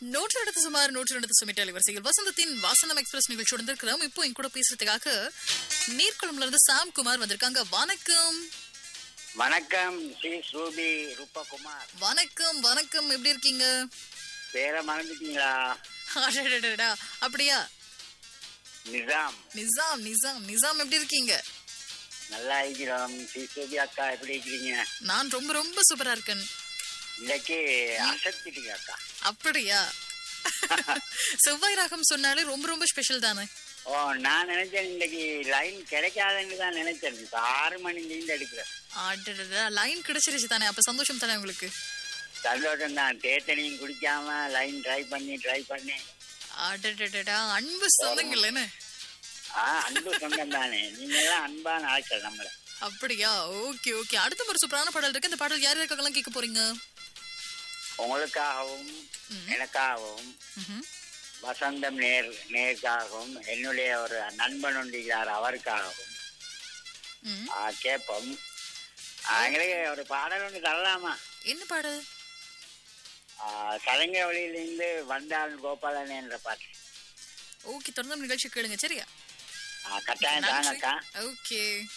நூற்று எடுத்து சுமார் நூற்று எடுத்து சுமிட்டாலி வரிசையில் வசந்தத்தின் வாசனம் எக்ஸ்பிரஸ் நிகழ்ச்சியோட இருக்கிறோம் இப்போ என் கூட பேசுறதுக்காக நீர்குளம்ல இருந்து சாம் குமார் வந்திருக்காங்க வணக்கம் வணக்கம் ஸ்ரீ சூபி ரூபகுமார் வணக்கம் வணக்கம் எப்படி இருக்கீங்க பேரை மறந்துட்டீங்களா அடடடடா, அப்படியா நிசாம் நிசாம் நிசாம் நிசாம் எப்படி இருக்கீங்க நல்லா இருக்கிறோம் ஸ்ரீ சூபி அக்கா எப்படி இருக்கிறீங்க நான் ரொம்ப ரொம்ப சூப்பரா இருக்கேன் இன்னைக்கு அசத்திட்டீங்க அக்கா அப்படியா செவ்வாய் ராகம் சொன்னாலே ரொம்ப ரொம்ப ஸ்பெஷல் தானே ஓ நான் நினைச்சேன் இன்னைக்கு லைன் கிடைக்காதுன்னு தான் நினைச்சேன் இப்ப ஆறு மணிலேருந்து எடுக்கிறேன் அடடடா, லைன் கிடைச்சிருச்சு தானே அப்ப சந்தோஷம் தானே உங்களுக்கு சந்தோஷம் தான் தேத்தனையும் குடிக்காம லைன் ட்ரை பண்ணி ட்ரை பண்ணி அடடடடா அன்பு சொந்தங்கள் என்ன ஆ அன்பு சொந்தம் தானே நீங்க எல்லாம் அன்பான ஆட்கள் நம்மள அப்படியா ஓகே ஓகே அடுத்த ஒரு சூப்பரான பாடல் இருக்கு இந்த பாடல் யார் யாருக்கெல்லாம் கேட்க போறீங்க உங்களுக்காகவும் எனக்காகவும் ம்ஹும். வசந்தம் நேர் நேருக்காகவும் என்னுடைய ஒரு நண்பன் ஒன்றிருக்கிறார் அவருக்காகவும் ம். ஆ, கேட்போம் ஆ, எங்களுக்கு ஒரு பாடல் ஒன்று தரலாமா என்ன பாடல் ஆ, சலங்கை வழியிலிருந்து வந்தாள் கோபாலன் என்ற பாட்டு ஓகே தொடர்ந்து நிகழ்ச்சி கேளுங்க சரியா ஆ, கட்டாயம் தாங்க அக்கா ஓகே